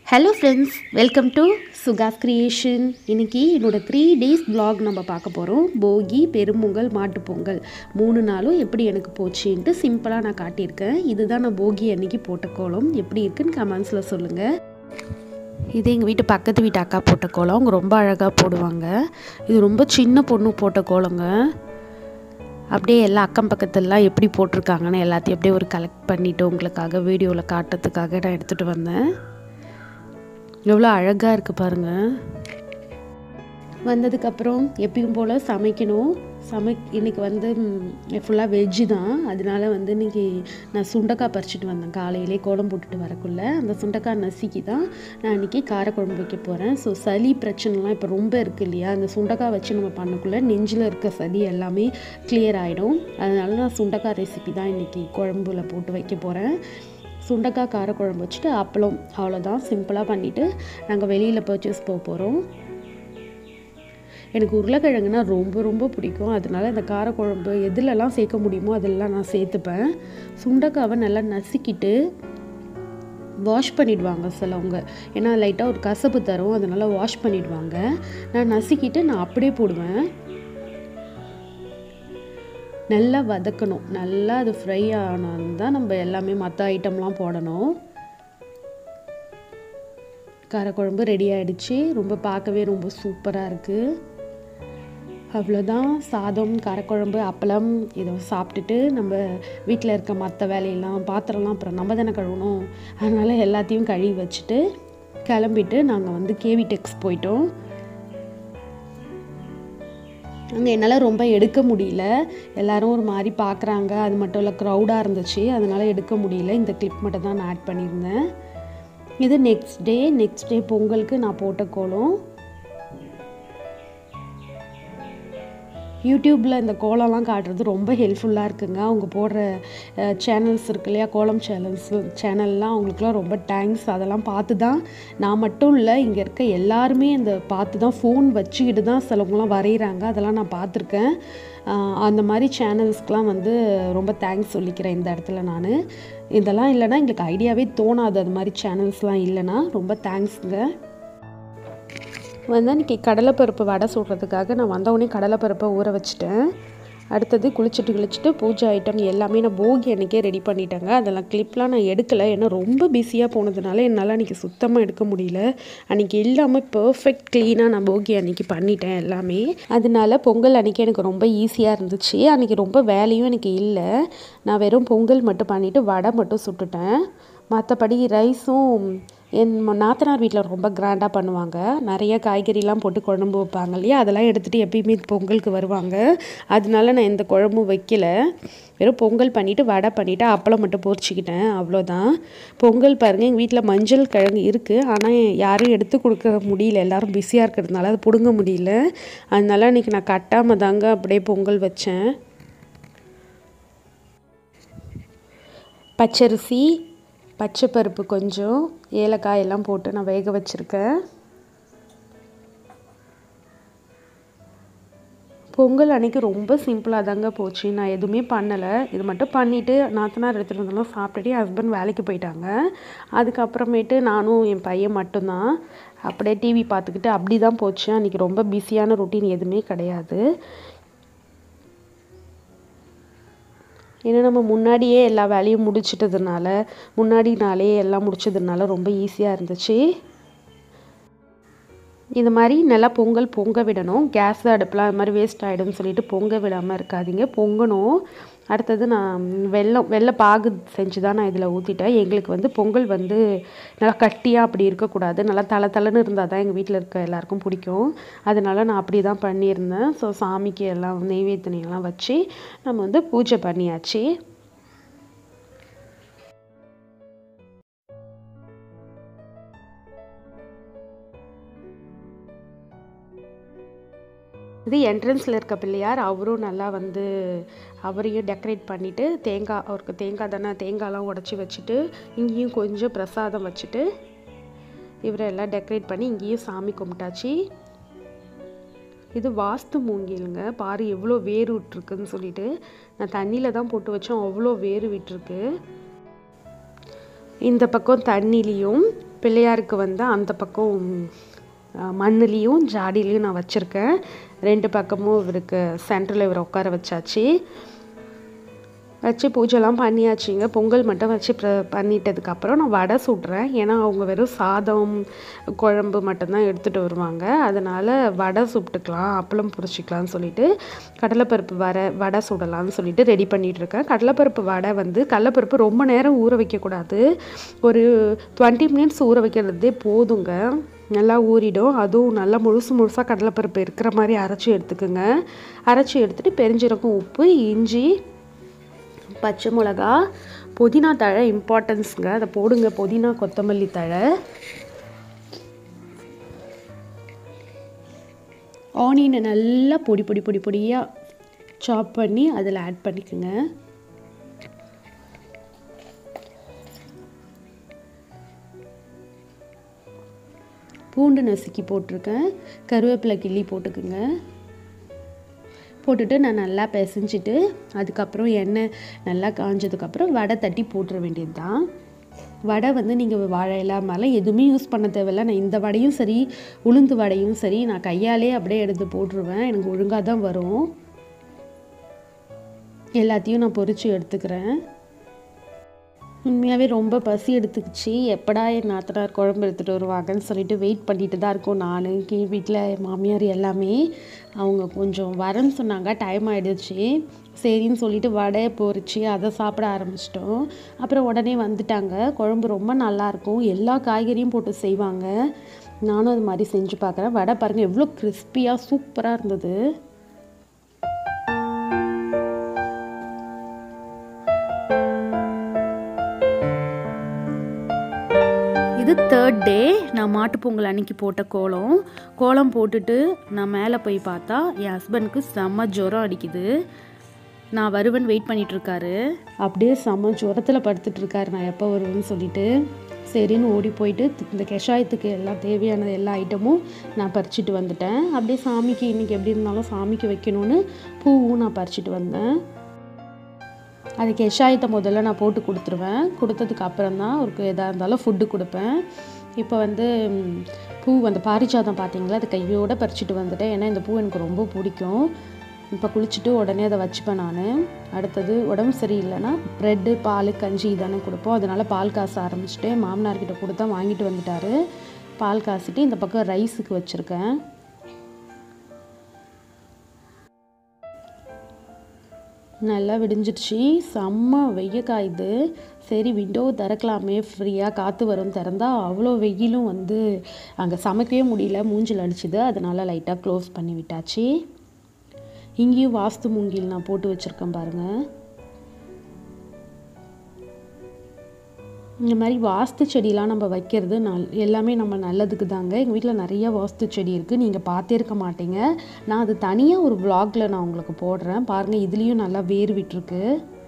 hello friends welcome to Sugas creation இன்னைக்கு என்னோடய three days vlog நம்ம பார்க்க போகிறோம் போகி பெரும்பொங்கல் மாட்டுப்பொங்கல் மூணு நாளும் எப்படி எனக்கு போச்சுன்ட்டு சிம்பிளாக நான் காட்டியிருக்கேன் இதுதான் நான் போகி அன்னைக்கு போட்ட கோலம் எப்படி இருக்குன்னு கமெண்ட்ஸில் சொல்லுங்கள் இது எங்கள் வீட்டு பக்கத்து வீட்டு அக்கா போட்ட கோலம் அவங்க ரொம்ப அழகாக போடுவாங்க இது ரொம்ப சின்ன பொண்ணு போட்ட கோலங்க அப்படியே எல்லா அக்கம் பக்கத்துலலாம் எப்படி போட்டிருக்காங்கன்னு எல்லாத்தையும் அப்படியே ஒரு கலெக்ட் பண்ணிவிட்டு உங்களுக்காக வீடியோவில் காட்டுறதுக்காக நான் எடுத்துகிட்டு வந்தேன் எவ்வளோ அழகாக இருக்குது பாருங்கள் வந்ததுக்கப்புறம் எப்பயும் போல் சமைக்கணும் சமை இன்னைக்கு வந்து ஃபுல்லாக வெஜ்ஜு தான் அதனால வந்து இன்னைக்கு நான் சுண்டக்காய் பறிச்சிட்டு வந்தேன் காலையிலே கோலம் போட்டுட்டு வரக்குள்ள அந்த சுண்டக்காய் நசுக்கி தான் நான் இன்றைக்கி காரக்குழம்பு வைக்க போகிறேன் ஸோ சளி பிரச்சனைலாம் இப்போ ரொம்ப இருக்குது இல்லையா அந்த சுண்டக்காய் வச்சு நம்ம பண்ணக்குள்ள நெஞ்சில் இருக்க சளி எல்லாமே கிளியர் ஆகிடும் அதனால நான் சுண்டக்காய் ரெசிபி தான் இன்றைக்கி குழம்புல போட்டு வைக்க போகிறேன் சுண்டக்காய் காரக்குழம்பு வச்சுட்டு அப்பளம் அவ்வளோதான் சிம்பிளாக பண்ணிவிட்டு நாங்கள் வெளியில் பர்ச்சேஸ் போக போகிறோம் எனக்கு உருளைக்கிழங்குனா ரொம்ப ரொம்ப பிடிக்கும் அதனால இந்த காரக்குழம்பு எதுலலாம் சேர்க்க முடியுமோ அதெல்லாம் நான் சேர்த்துப்பேன் சுண்டக்காவை நல்லா நசுக்கிட்டு வாஷ் பண்ணிடுவாங்க சிலவங்க ஏன்னா லைட்டாக ஒரு கசப்பு தரும் அதனால் வாஷ் பண்ணிடுவாங்க நான் நசுக்கிட்டு நான் அப்படியே போடுவேன் நல்லா வதக்கணும் நல்லா அது ஃப்ரை ஆனால் தான் நம்ம எல்லாமே மற்ற ஐட்டம்லாம் போடணும் காரக்குழம்பு ரெடி ஆகிடுச்சு ரொம்ப பார்க்கவே ரொம்ப சூப்பராக இருக்குது அவ்வளோதான் சாதம் காரக்குழம்பு அப்பளம் இதை சாப்பிட்டுட்டு நம்ம வீட்டில் இருக்க மற்ற வேலையெல்லாம் பாத்திரம்லாம் அப்புறம் நம்ம தானே கழுவணும் அதனால் எல்லாத்தையும் கழுவி வச்சுட்டு கிளம்பிட்டு நாங்கள் வந்து கேவி டெக்ஸ் போயிட்டோம் அங்கே என்னால் ரொம்ப எடுக்க முடியல எல்லாரும் ஒரு மாதிரி பார்க்குறாங்க அது மட்டும் இல்லை க்ரௌடாக இருந்துச்சு அதனால் எடுக்க முடியல இந்த கிளிப் மட்டும் தான் நான் ஆட் பண்ணியிருந்தேன் இது நெக்ஸ்ட் டே நெக்ஸ்ட் டே பொங்கலுக்கு நான் போட்ட கோலம் யூடியூப்பில் இந்த கோலம்லாம் காட்டுறது ரொம்ப ஹெல்ப்ஃபுல்லாக இருக்குங்க அவங்க போடுற சேனல்ஸ் இருக்கு இல்லையா கோலம் சேனல்ஸ் சேனல்லாம் அவங்களுக்குலாம் ரொம்ப தேங்க்ஸ் அதெல்லாம் பார்த்து தான் நான் மட்டும் இல்லை இங்கே இருக்க எல்லாருமே இந்த பார்த்து தான் ஃபோன் வச்சுக்கிட்டு தான் சிலவங்களாம் வரைகிறாங்க அதெல்லாம் நான் பார்த்துருக்கேன் அந்த மாதிரி சேனல்ஸ்க்கெலாம் வந்து ரொம்ப தேங்க்ஸ் சொல்லிக்கிறேன் இந்த இடத்துல நான் இதெல்லாம் இல்லைன்னா எங்களுக்கு ஐடியாவே தோணாது அது மாதிரி சேனல்ஸ்லாம் இல்லைன்னா ரொம்ப தேங்க்ஸுங்க வந்து இன்றைக்கி கடலைப்பருப்பு வடை சுடுறதுக்காக நான் வந்தவுடனே கடலைப்பருப்பை ஊற வச்சுட்டேன் அடுத்தது குளிச்சுட்டு குளிச்சுட்டு பூஜை ஐட்டம் எல்லாமே நான் போகி அன்றைக்கே ரெடி பண்ணிட்டேங்க அதெல்லாம் கிளிப்லாம் நான் எடுக்கலை ஏன்னா ரொம்ப பிஸியாக போனதுனால என்னால் அன்றைக்கி சுத்தமாக எடுக்க முடியல அன்றைக்கி இல்லாமல் பர்ஃபெக்ட் க்ளீனாக நான் போகி அன்றைக்கி பண்ணிட்டேன் எல்லாமே அதனால பொங்கல் அன்றைக்கி எனக்கு ரொம்ப ஈஸியாக இருந்துச்சு அன்றைக்கி ரொம்ப வேலையும் எனக்கு இல்லை நான் வெறும் பொங்கல் மட்டும் பண்ணிவிட்டு வடை மட்டும் சுட்டுட்டேன் மற்றபடி ரைஸும் என் நாத்தனார் வீட்டில் ரொம்ப கிராண்டாக பண்ணுவாங்க நிறைய காய்கறிலாம் போட்டு குழம்பு வைப்பாங்க இல்லையா அதெல்லாம் எடுத்துகிட்டு எப்பயுமே பொங்கலுக்கு வருவாங்க அதனால நான் எந்த குழம்பும் வைக்கல வெறும் பொங்கல் பண்ணிவிட்டு வடை பண்ணிவிட்டு அப்பளம் மட்டும் பொரிச்சிக்கிட்டேன் அவ்வளோதான் பொங்கல் பாருங்கள் எங்கள் வீட்டில் மஞ்சள் கிழங்கு இருக்குது ஆனால் யாரும் எடுத்து கொடுக்க முடியல எல்லோரும் பிஸியாக இருக்கிறதுனால அதை பிடுங்க முடியல அதனால இன்றைக்கி நான் கட்டாமல் தாங்க அப்படியே பொங்கல் வச்சேன் பச்சரிசி பச்சை பருப்பு கொஞ்சம் ஏலக்காய் எல்லாம் போட்டு நான் வேக வச்சுருக்கேன் பொங்கல் அன்றைக்கி ரொம்ப சிம்பிளாக தாங்க போச்சு நான் எதுவுமே பண்ணலை இது மட்டும் பண்ணிவிட்டு நாத்தனார் எடுத்துகிட்டு வந்தாலும் சாப்பிட்டுட்டு என் ஹஸ்பண்ட் வேலைக்கு போயிட்டாங்க அதுக்கப்புறமேட்டு நானும் என் பையன் மட்டும்தான் அப்படியே டிவி பார்த்துக்கிட்டு அப்படி தான் போச்சு அன்றைக்கி ரொம்ப பிஸியான ரொட்டீன் எதுவுமே கிடையாது ஏன்னா நம்ம முன்னாடியே எல்லா வேலையும் முடிச்சிட்டதுனால முன்னாடி நாளே எல்லாம் முடிச்சதுனால ரொம்ப ஈஸியாக இருந்துச்சு இது மாதிரி நல்லா பொங்கல் பொங்க விடணும் கேஸ் அடுப்பில் அது மாதிரி வேஸ்ட் ஆகிடும்னு சொல்லிட்டு பொங்க விடாமல் இருக்காதீங்க பொங்கணும் அடுத்தது நான் வெள்ளம் வெள்ளை பாகு செஞ்சு தான் நான் இதில் ஊற்றிட்டேன் எங்களுக்கு வந்து பொங்கல் வந்து நல்லா கட்டியாக அப்படி இருக்கக்கூடாது நல்லா தலை தலைன்னு இருந்தால் தான் எங்கள் வீட்டில் இருக்க எல்லாருக்கும் பிடிக்கும் அதனால நான் அப்படி தான் பண்ணியிருந்தேன் ஸோ சாமிக்கு எல்லாம் நெய்வேத்தினையெல்லாம் வச்சு நம்ம வந்து பூஜை பண்ணியாச்சு இது என்ட்ரன்ஸில் இருக்க பிள்ளையார் அவரும் நல்லா வந்து அவரையும் டெக்கரேட் பண்ணிவிட்டு தேங்காய் அவருக்கு தேங்காய் தானே தேங்காய்லாம் உடச்சி வச்சுட்டு இங்கேயும் கொஞ்சம் பிரசாதம் வச்சுட்டு இவரை எல்லாம் டெக்கரேட் பண்ணி இங்கேயும் சாமி கும்பிட்டாச்சு இது வாஸ்து மூங்கிலுங்க பாரு எவ்வளோ வேர் விட்டுருக்குன்னு சொல்லிட்டு நான் தண்ணியில் தான் போட்டு வச்சோம் அவ்வளோ வேர் விட்டுருக்கு இந்த பக்கம் தண்ணிலையும் பிள்ளையாருக்கு வந்து அந்த பக்கம் மண்ணுலேயும் ஜாடிலையும் நான் வச்சுருக்கேன் ரெண்டு பக்கமும் இவருக்கு சென்டரில் இவரை உட்கார வச்சாச்சு வச்சு பூஜைலாம் பண்ணியாச்சுங்க பொங்கல் மட்டும் வச்சு ப்ர- பண்ணிட்டதுக்கப்புறம் நான் வடை சுடுறேன் ஏன்னா அவங்க வெறும் சாதம் குழம்பு மட்டும்தான் எடுத்துகிட்டு வருவாங்க அதனால் வடை சுட்டுக்கலாம் அப்பளம் பொரிச்சிக்கலாம்னு சொல்லிட்டு கடலைப்பருப்பு வடை வடை சுடலாம்னு சொல்லிட்டு ரெடி பண்ணிட்டு இருக்கேன் கடலைப்பருப்பு வடை வந்து கடலைப்பருப்பு ரொம்ப நேரம் ஊற வைக்கக்கூடாது ஒரு டுவெண்ட்டி மினிட்ஸ் ஊற வைக்கிறதே போதுங்க நல்லா ஊறிடும் அதுவும் நல்லா முழுசு முழுசாக கடலைப்பருப்பு இருக்கிற மாதிரி அரைச்சி எடுத்துக்கோங்க அரைச்சி எடுத்துகிட்டு பெருஞ்சீரகம் உப்பு இஞ்சி பச்சை மிளகா புதினா தழை இம்பார்ட்டன்ஸுங்க அதை போடுங்க புதினா கொத்தமல்லி தழை ஆனியனை நல்லா பொடி பொடி பொடி பொடியாக சாப் பண்ணி அதில் ஆட் பண்ணிக்கோங்க பூண்டு நசுக்கி போட்டிருக்கேன் கருவேப்பிலை கிள்ளி போட்டுக்குங்க போட்டுட்டு நான் நல்லா பிசைஞ்சிட்டு அதுக்கப்புறம் எண்ணெய் நல்லா காஞ்சதுக்கப்புறம் வடை தட்டி போட்டுற வேண்டியது தான் வடை வந்து நீங்கள் வாழை இலை மேலே எதுவுமே யூஸ் பண்ண தேவையில்ல நான் இந்த வடையும் சரி உளுந்து வடையும் சரி நான் கையாலே அப்படியே எடுத்து போட்டுருவேன் எனக்கு ஒழுங்காக தான் வரும் எல்லாத்தையும் நான் பொரிச்சு எடுத்துக்கிறேன் உண்மையாகவே ரொம்ப பசி எடுத்துக்கிச்சு எப்படா என் நாத்தனார் குழம்பு எடுத்துகிட்டு வருவாங்கன்னு சொல்லிட்டு வெயிட் பண்ணிட்டு தான் இருக்கோம் நான் கீழ் வீட்டில் என் மாமியார் எல்லாமே அவங்க கொஞ்சம் வரேன்னு சொன்னாங்க டைம் ஆகிடுச்சு சரின்னு சொல்லிட்டு வடை பொரிச்சு அதை சாப்பிட ஆரம்பிச்சிட்டோம் அப்புறம் உடனே வந்துட்டாங்க குழம்பு ரொம்ப நல்லாயிருக்கும் எல்லா காய்கறியும் போட்டு செய்வாங்க நானும் அது மாதிரி செஞ்சு பார்க்குறேன் வடை பாருங்கள் எவ்வளோ கிறிஸ்பியாக சூப்பராக இருந்தது இது தேர்ட் டே நான் மாட்டுப் பொங்கல் அன்னைக்கு போட்ட கோலம் கோலம் போட்டுட்டு நான் மேலே போய் பார்த்தா என் ஹஸ்பண்டுக்கு செம்ம ஜுரம் அடிக்குது நான் வருவன் வெயிட் பண்ணிட்டு இருக்காரு அப்படியே செம்ம ஜுரத்தில் படுத்துட்டு இருக்காரு நான் எப்போ வருவேன்னு சொல்லிட்டு சரின்னு ஓடி போயிட்டு இந்த கஷாயத்துக்கு எல்லாம் தேவையான எல்லா ஐட்டமும் நான் பறிச்சிட்டு வந்துட்டேன் அப்படியே சாமிக்கு இன்றைக்கி எப்படி இருந்தாலும் சாமிக்கு வைக்கணும்னு பூவும் நான் பறிச்சிட்டு வந்தேன் அது கஷாயத்தை முதல்ல நான் போட்டு கொடுத்துருவேன் கொடுத்ததுக்கு அப்புறம் தான் அவருக்கு எதாக இருந்தாலும் ஃபுட்டு கொடுப்பேன் இப்போ வந்து ம், பூ அந்த பாரிஜாதம் பார்த்தீங்களா அது கையோட பறிச்சுட்டு வந்துட்டேன் ஏன்னா இந்த பூ எனக்கு ரொம்ப பிடிக்கும் இப்போ குளிச்சுட்டு உடனே அதை வச்சுப்பேன் நான் அடுத்தது உடம்பு சரியில்லைன்னா ப்ரெட்டு பால் கஞ்சி இதானே கொடுப்போம் அதனால் பால் காச ஆரம்பிச்சுட்டு மாமனார்கிட்ட கொடுத்தா வாங்கிட்டு வந்துட்டாரு பால் காசிட்டு இந்த பக்கம் ரைஸுக்கு வச்சுருக்கேன் நல்லா விடிஞ்சிடுச்சு செம்ம வெய்ய காயுது சரி விண்டோ திறக்கலாமே ஃப்ரீயாக காற்று வரும் திறந்தா அவ்வளோ வெயிலும் வந்து அங்கே சமைக்கவே முடியல மூஞ்சில் அடிச்சுது அதனால் லைட்டாக க்ளோஸ் பண்ணி விட்டாச்சு இங்கேயும் வாஸ்து மூங்கில் நான் போட்டு வச்சுருக்கேன் பாருங்கள் இந்த மாதிரி வாஸ்து செடிலாம் நம்ம வைக்கிறது நல் எல்லாமே நம்ம நல்லதுக்கு தாங்க எங்கள் வீட்டில் நிறைய வாஸ்து செடி இருக்குது நீங்கள் பார்த்தே இருக்க மாட்டீங்க நான் அது தனியாக ஒரு vlogல நான் உங்களுக்கு போடுறேன் பாருங்கள் இதுலேயும் நல்லா வேர் விட்டுருக்கு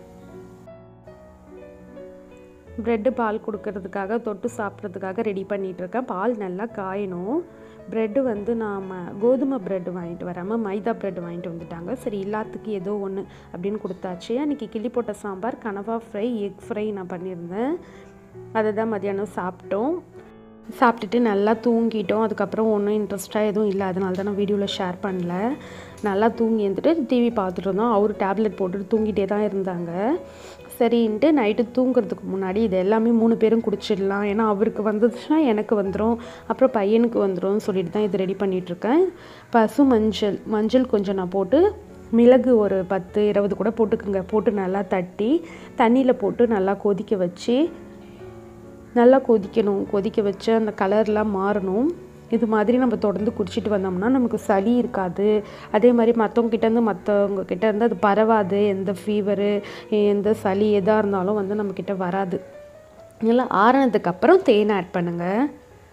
ப்ரெட்டு பால் கொடுக்கறதுக்காக தொட்டு சாப்பிட்றதுக்காக ரெடி பண்ணிகிட்டு இருக்கேன் பால் நல்லா காயணும் ப்ரெட்டு வந்து நாம் கோதுமை ப்ரெட்டு வாங்கிட்டு வராமல் மைதா ப்ரெட் வாங்கிட்டு வந்துட்டாங்க சரி எல்லாத்துக்கும் ஏதோ ஒன்று அப்படின்னு கொடுத்தாச்சு அன்றைக்கி கிள்ளி போட்ட சாம்பார் கனவா ஃப்ரை எக் ஃப்ரை நான் பண்ணியிருந்தேன் அதை தான் மதியானம் சாப்பிட்டோம் சாப்பிட்டுட்டு நல்லா தூங்கிட்டோம் அதுக்கப்புறம் ஒன்றும் இன்ட்ரெஸ்ட்டாக எதுவும் இல்லை அதனால தான் நான் வீடியோவில் ஷேர் பண்ணல நல்லா தூங்கி இருந்துட்டு டிவி பார்த்துட்டு இருந்தோம் அவர் டேப்லெட் போட்டுட்டு தூங்கிட்டே தான் இருந்தாங்க சரின்ட்டு நைட்டு தூங்குறதுக்கு முன்னாடி இது எல்லாமே மூணு பேரும் குடிச்சிடலாம் ஏன்னா அவருக்கு வந்துச்சுன்னா எனக்கு வந்துடும் அப்புறம் பையனுக்கு வந்துடும் சொல்லிட்டு தான் இது ரெடி பண்ணிகிட்ருக்கேன் பசு மஞ்சள் மஞ்சள் கொஞ்சம் நான் போட்டு மிளகு ஒரு பத்து இருபது கூட போட்டுக்குங்க போட்டு நல்லா தட்டி தண்ணியில் போட்டு நல்லா கொதிக்க வச்சு நல்லா கொதிக்கணும் கொதிக்க வச்சு அந்த கலர்லாம் மாறணும் இது மாதிரி நம்ம தொடர்ந்து குடிச்சிட்டு வந்தோம்னா நமக்கு சளி இருக்காது அதே மாதிரி மற்றவங்க கிட்டேருந்து மற்றவங்க கிட்டேருந்து அது பரவாது எந்த ஃபீவரு எந்த சளி எதாக இருந்தாலும் வந்து நம்மக்கிட்ட வராது நல்லா ஆறினதுக்கு அப்புறம் தேன் ஆட் பண்ணுங்கள்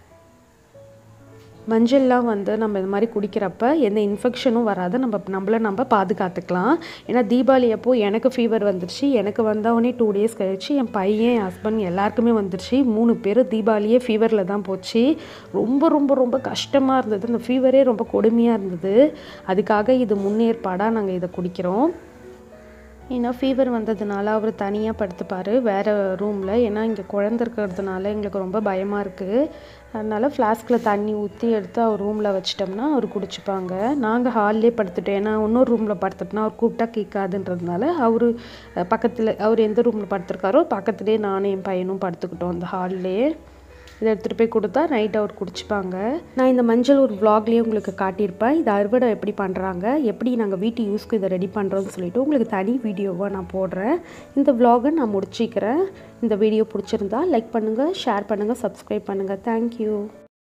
மஞ்சள்லாம் வந்து நம்ம இது மாதிரி குடிக்கிறப்ப எந்த இன்ஃபெக்ஷனும் வராது நம்ம நம்மளை நம்ம பாதுகாத்துக்கலாம் ஏன்னா தீபாவளி அப்போ எனக்கு ஃபீவர் வந்துருச்சு எனக்கு வந்தவொடனே டூ டேஸ் கழிச்சு என் பையன் என் ஹஸ்பண்ட் எல்லாருக்குமே வந்துருச்சு மூணு பேர் தீபாவளியே ஃபீவரில் தான் போச்சு ரொம்ப ரொம்ப ரொம்ப கஷ்டமாக இருந்தது அந்த ஃபீவரே ரொம்ப கொடுமையாக இருந்தது அதுக்காக இது முன்னேற்பாடாக நாங்கள் இதை குடிக்கிறோம் ஏன்னா ஃபீவர் வந்ததுனால அவர் தனியாக படுத்துப்பார் வேறு ரூமில் ஏன்னா இங்கே குழந்த இருக்கிறதுனால எங்களுக்கு ரொம்ப பயமாக இருக்குது அதனால் ஃப்ளாஸ்கில் தண்ணி ஊற்றி எடுத்து அவர் ரூமில் வச்சிட்டோம்னா அவர் குடிச்சுப்பாங்க நாங்கள் ஹால்லே படுத்துட்டோம் ஏன்னா இன்னொரு ரூமில் படுத்துட்டோம்னா அவர் கூப்பிட்டா கேட்காதுன்றதுனால அவர் பக்கத்தில் அவர் எந்த ரூமில் படுத்துருக்காரோ பக்கத்துலேயே நானும் என் பையனும் படுத்துக்கிட்டோம் அந்த ஹால்லே இதை எடுத்துகிட்டு போய் கொடுத்தா நைட் அவர் குடிச்சுப்பாங்க நான் இந்த மஞ்சள் ஒரு vlogலயே உங்களுக்கு காட்டியிருப்பேன் இது அறுவடை எப்படி பண்ணுறாங்க எப்படி நாங்கள் வீட்டு யூஸ்க்கு இதை ரெடி பண்ணுறோன்னு சொல்லிட்டு உங்களுக்கு தனி வீடியோவாக நான் போடுறேன் இந்த vlog-அ நான் முடிச்சிக்கிறேன் இந்த வீடியோ பிடிச்சிருந்தா லைக் பண்ணுங்கள் ஷேர் பண்ணுங்கள் சப்ஸ்கிரைப் பண்ணுங்கள் தேங்க்யூ